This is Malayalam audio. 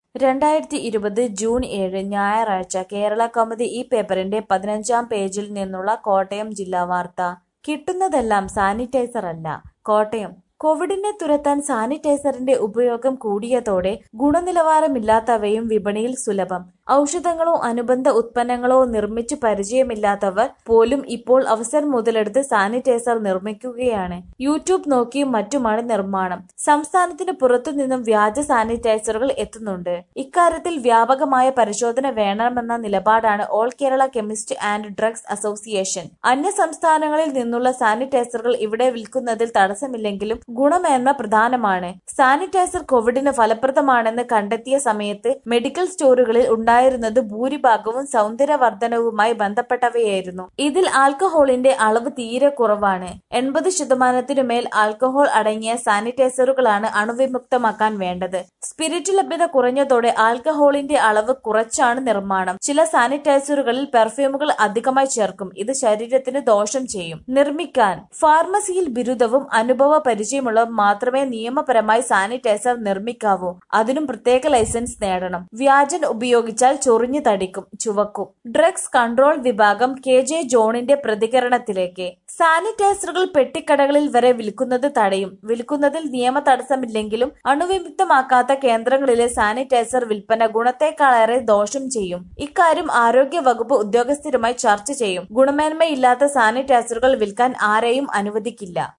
രണ്ടായിരത്തി ഇരുപത് ജൂൺ ഏഴ് ഞായറാഴ്ച കേരളകൗമുദി ഈ പേപ്പറിന്റെ പതിനഞ്ചാം പേജിൽ നിന്നുള്ള കോട്ടയം ജില്ലാ വാർത്ത കിട്ടുന്നതെല്ലാം സാനിറ്റൈസർ അല്ല കോട്ടയം കോവിഡിനെ തുരത്താൻ സാനിറ്റൈസറിന്റെ ഉപയോഗം കൂടിയതോടെ ഗുണനിലവാരമില്ലാത്തവയും വിപണിയിൽ സുലഭം ഔഷധങ്ങളോ അനുബന്ധ ഉത്പന്നങ്ങളോ നിർമ്മിച്ചു പരിചയമില്ലാത്തവർ പോലും ഇപ്പോൾ അവസരം മുതലെടുത്ത് സാനിറ്റൈസർ നിർമ്മിക്കുകയാണ് യൂട്യൂബ് നോക്കിയും മറ്റുമാണ് നിർമ്മാണം സംസ്ഥാനത്തിന് പുറത്തുനിന്നും വ്യാജ സാനിറ്റൈസറുകൾ എത്തുന്നുണ്ട് ഇക്കാര്യത്തിൽ വ്യാപകമായ പരിശോധന വേണമെന്ന നിലപാടാണ് all Kerala chemist and drugs association അന്യ സംസ്ഥാനങ്ങളിൽ നിന്നുള്ള സാനിറ്റൈസറുകൾ ഇവിടെ വിൽക്കുന്നതിൽ തടസ്സമില്ലെങ്കിലും ഗുണമേന്മ പ്രധാനമാണ് സാനിറ്റൈസർ കോവിഡിന് ഫലപ്രദമാണെന്ന് കണ്ടെത്തിയ സമയത്ത് മെഡിക്കൽ സ്റ്റോറുകളിൽ ഉണ്ടായിരുന്നത് ഭൂരിഭാഗവും സൗന്ദര്യവർദ്ധനവുമായി ബന്ധപ്പെട്ടവയായിരുന്നു ഇതിൽ ആൽക്കഹോളിന്റെ അളവ് തീരെ കുറവാണ് എൺപത് ശതമാനത്തിനു മേൽ ആൽക്കഹോൾ അടങ്ങിയ സാനിറ്റൈസറുകളാണ് അണുവിമുക്തമാക്കാൻ വേണ്ടത് സ്പിരിറ്റ് ലഭ്യത കുറഞ്ഞതോടെ ആൽക്കഹോളിന്റെ അളവ് കുറച്ചാണ് നിർമ്മാണം ചില സാനിറ്റൈസറുകളിൽ പെർഫ്യൂമുകൾ അധികമായി ചേർക്കും ഇത് ശരീരത്തിന് ദോഷം ചെയ്യും നിർമ്മിക്കാൻ ഫാർമസിയിൽ ബിരുദവും അനുഭവ പരിചയമുള്ളവർ മാത്രമേ നിയമപരമായി സാനിറ്റൈസർ നിർമ്മിക്കാവൂ അതിനും പ്രത്യേക ലൈസൻസ് നേടണം വ്യാജൻ ഉപയോഗിച്ചാൽ ചൊറിഞ്ഞു തടിക്കും ചുവക്കും ഡ്രഗ്സ് കൺട്രോൾ വിഭാഗം കെ ജെ ജോണിന്റെ പ്രതികരണത്തിലേക്ക് സാനിറ്റൈസറുകൾ പെട്ടിക്കടകളിൽ വരെ വിൽക്കുന്നത് തടയും വിൽക്കുന്നതിൽ നിയമ തടസ്സമില്ലെങ്കിലും അണുവിമുക്തമാക്കാത്ത കേന്ദ്രങ്ങളിലെ സാനിറ്റൈസർ വിൽപ്പന ഗുണത്തെക്കാളേറെ ദോഷം ചെയ്യും ഇക്കാര്യം ആരോഗ്യ വകുപ്പ് ഉദ്യോഗസ്ഥരുമായി ചർച്ച ചെയ്യും ഗുണമേന്മയില്ലാത്ത സാനിറ്റൈസറുകൾ വിൽക്കാൻ ആരെയും അനുവദിക്കില്ല